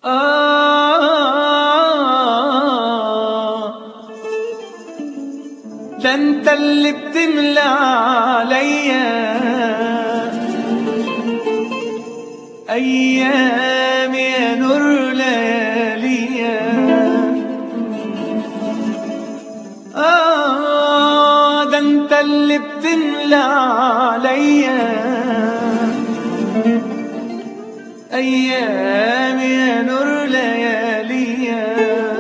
آه ده انت اللي بتملى عليا ايام يا نور لياليا آه ده انت اللي بتملى عليا أيام يا نور لياليا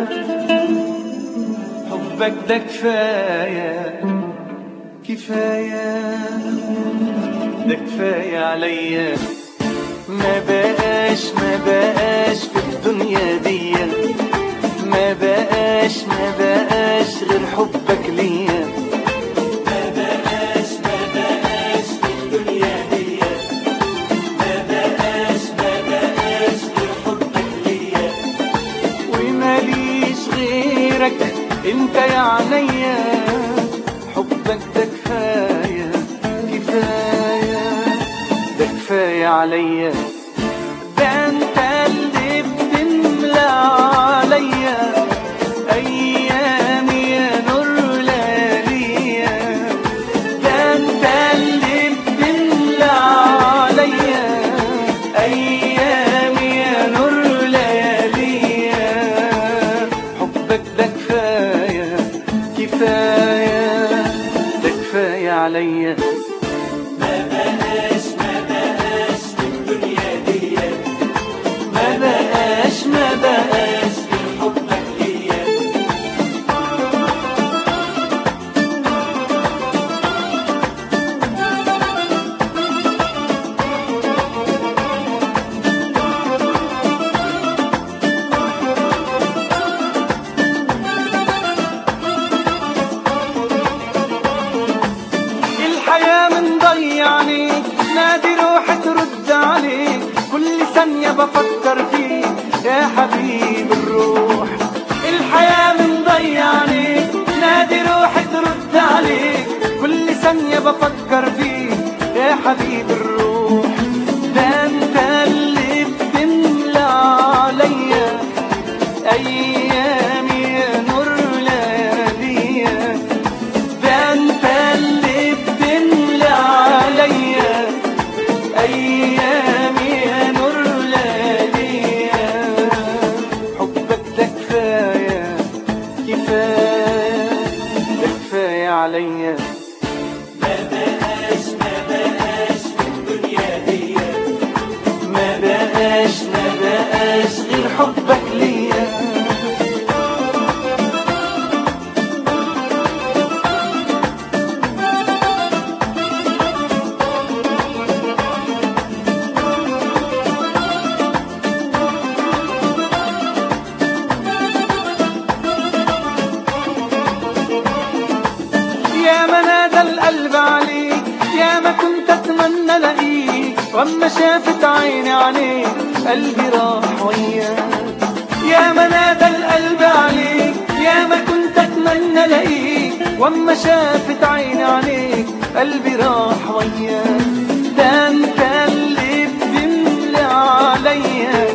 حبك ده كفاية كفاية ده كفاية عليا ما بقاش ما بقاش في الدنيا دي ما بقاش ما بقاش غير حبك ليا ما بقاش ما بقاش في الدنيا دي ما بقاش ما بقاش غير حبك ليا وماليش غيرك انت يا عينيا حبك ده كفايه كفايه ده كفايه عليا ده انت اللي بتملى عليا ايام يا نور لياليا ده انت اللي بتملى عليا ايام يا نور لياليا حبك ده كفايه كفايه ده كفايه عليا ما بقاش ما بقاش في الدنيا دي ما بقاش ما بقاش غير حبك ليا الحياة من ضيعني نادي روحي ترد عليك كل ثانية بفكر فيك يا حبيب الروح الحياة من ضيعني نادي روحي ترد عليك كل ثانية بفكر فيك يا حبيب الروح ده انت اللي بتملى عليا ايامي يا نور لياليا ده انت اللي بتملى عليا ايامي يا نور لياليا حبك ده كفايه كفايه ده كفايه عليا ما بقاش ما بقاش في الدنيا دي ما بقاش ما بقاش غير حبك ليا يا ما نادى القلب عليك يا ما كنت اتمنى الاقيك واما شافت عيني عليك قلبي راح وياك يا ما نادى القلب عليك يا ما كنت اتمنى الاقيك واما شافت عيني عليك قلبي راح وياك ده انت اللي بتملى عليا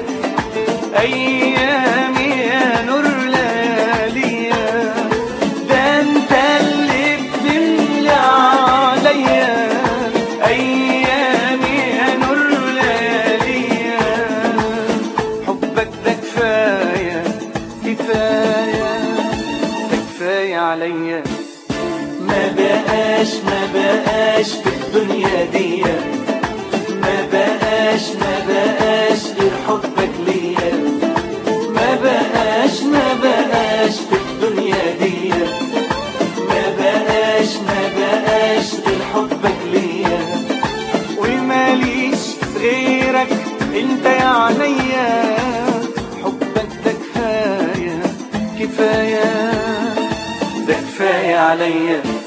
ايامي يا نور لياليا ده انت اللي بتملى عليا ايامي يا نور لياليا حبك ده كفايه كفايه ده كفايه عليا ما بقاش ما بقاش في الدنيا دي ما بقاش ما بقاش غير حبك ليا ما بقاش ما بقاش في الدنيا دي ما بقاش ما بقاش غير حبك ليا وماليش غيرك انت يا عينيا حبك ده كفايه كفايه ده كفايه عليا